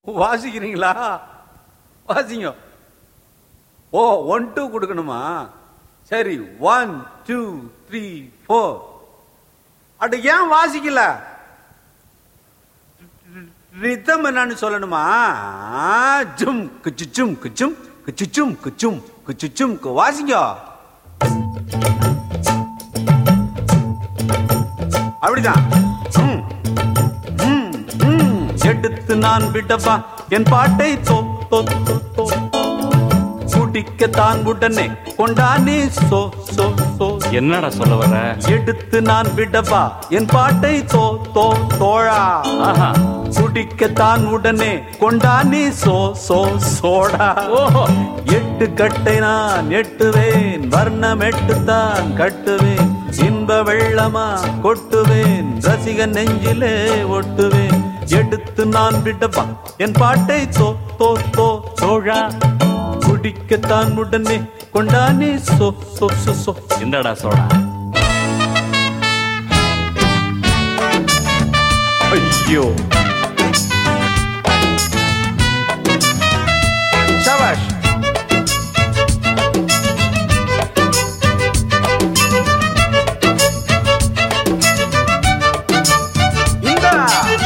வாசிக்கிறீங்களா வாசிங்க ஓ one two கொடுக்கணுமா சரி ஒன் டூ த்ரீ ஃபோர் அட ஏன் வாசிக்கல ரிதம் என்னன்னு சொல்லணுமா ஆ, ஜும் குச்சுச்சும் குச்சும் குச்சுச்சும் குச்சும் குச்சுச்சும் கு- வாசிங்க அப்படிதான் ம், ம், ம். எடுத்து நான் விடவா என் பாட்டை தோ தோ தோ தோ குடிக்கத்தான் உடனே கொண்டானே சோ சோ சோ என்னடா சொல்ல வர எடுத்து நான் விடவா என் பாட்டை தோ தோ தோழா ஆஹா குடிக்கத்தான் உடனே கொண்டானே சோ சோ சோடா ஓஹோ எட்டு கட்டை நான் எட்டுவேன் வர்ணம் எட்டுத்தான் கட்டுவேன் இன்ப வெள்ளமா கொட்டுவேன் ரசிகன் நெஞ்சிலே ஒட்டுவேன் எடுத்து நான் விடவா என் பாட்டை தோ தோ தோ சோழா குடிக்கத்தான் உடனே கொண்டானே சோ சோ சோ சோ இந்தடா சோழா ஐயோ சபாஷ் இந்தா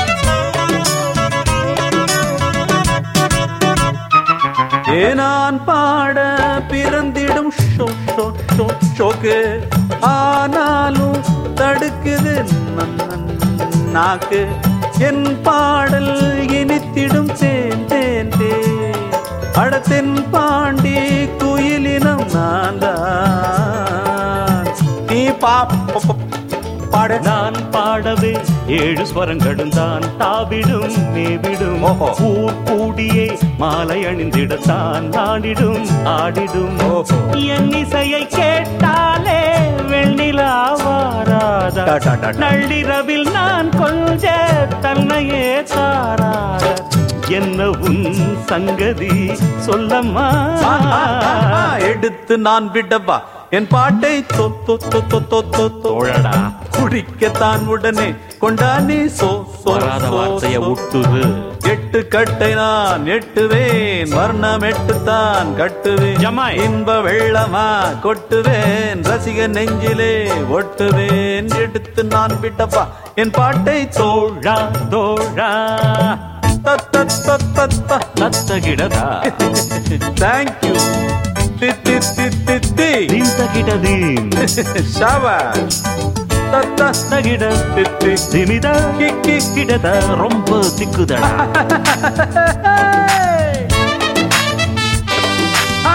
ஏனான் பாட பிறந்திடும் ஷோ ஷோ ஷோ ஷோக்கு ஆனாலும் தடுக்குது நன் நன் நாக்கு என் பாடல் இனித்திடும் தேன் தேன் தேன் அடத்தென் பாண்டி குயிலினம் நான் தான் நீ பா ப- ப- பாட நான் பாடவே ஏழு ஸ்வரங்களும் தான் தாவிடும் மேவிடும் ஓஹோ. ஊர் கூடியே மாலை அணிந்திடத்தான் ஆடிடும் ஆடிடும் ஓஹோ. என் இசையை கேட்டாலே வெண்ணிலா வாராதா டா, டா, டா, டா. நள்ளிரவில் நான் கொஞ்ச தன்னையே தாராத என்ன உன் சங்கதி சொல்லம்மா ஆ, ஆ, ஆ, ஆ, எடுத்து நான் விடவா என் பாட்டை தொ தொ தொ தொ தொ தொ தொ தோழடா குடிக்கத்தான் உடனே கொண்டானே சோ சோ வராத சோ, வார்த்தைய சோ. விட்டுது எட்டு கட்டை நான் எட்டுவேன் வர்ணம் எட்டுத்தான் கட்டுவேன் ஜமாய். இன்ப வெள்ளமா கொட்டுவேன் ரசிக நெஞ்சிலே ஒட்டுவேன் எடுத்து நான் விடவா என் பாட்டை தோழ தோழா தோழா தத்தகிடதா தேங்க்யூ தி தி தி தி தி நிந்தகிடதீன் ஷாபாஷ் தத்த தகிட தி தி திமிதா கி கி கிடதா ரொம்ப திக்குதடா ஆ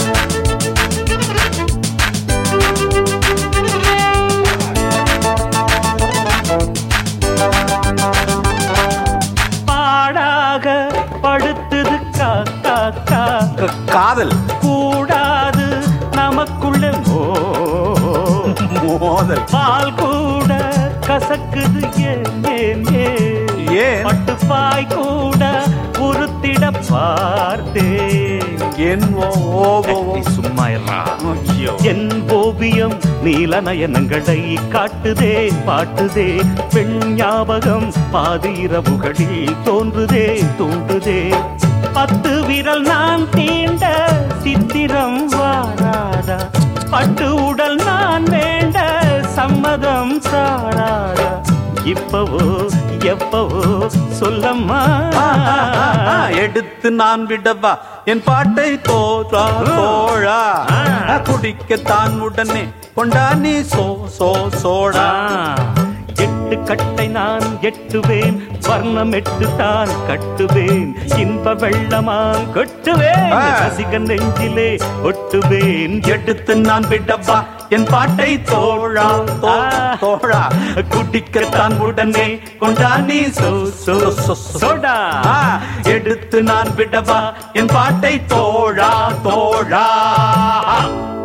பாடாக படுத்தது காக்கா கா க- காதல் கூடாது நமக்குள்ள ஓ மோதல் பால் கூட கசக்குது ஏன் ஏன் ஏன் ஏன் பட்டுப்பாய் கூட உருத்திட பார்த்தேன் என் ஓ ஓ ஓ, ஓ. சும்மா இருறா ஐயோ. என் ஓவியம் நீல நயனங்களை காட்டுதே பாட்டுதே பெண் ஞாபகம் பாதி இரவுகளில் தோன்றுதே தோன்றுதே பத்து விரல் நான் தீண்ட சித்திரம் வாராதா பட்டு உடல் நான் வேண்ட சம்மதம் சாராதா இப்பவோ எப்பவோ சொல்லம்மா ஆ, ஆ, ஆ, ஆ, எடுத்து நான் விடவா என் பாட்டை தோற்றா தோழா ஆ. குடிக்கத்தான் உடனே கொண்டானே சோ சோ சோடா எட்டு கட்டை நான் எட்டுவேன் வர்ணம் எட்டு தான் கட்டுவேன் இன்ப வெள்ளமாம் கொட்டுவேன் ஆ. ரசிகன் நெஞ்சிலே ஒட்டுவேன் எடுத்து நான் விடவா என் பாட்டை தோழா தோ- ஆ. தோழா குடிக்கத்தான் உடனே கொண்டானே சோ சோ சோ சோடா ஆ, எடுத்து நான் விடவா என் பாட்டை தோழா தோழா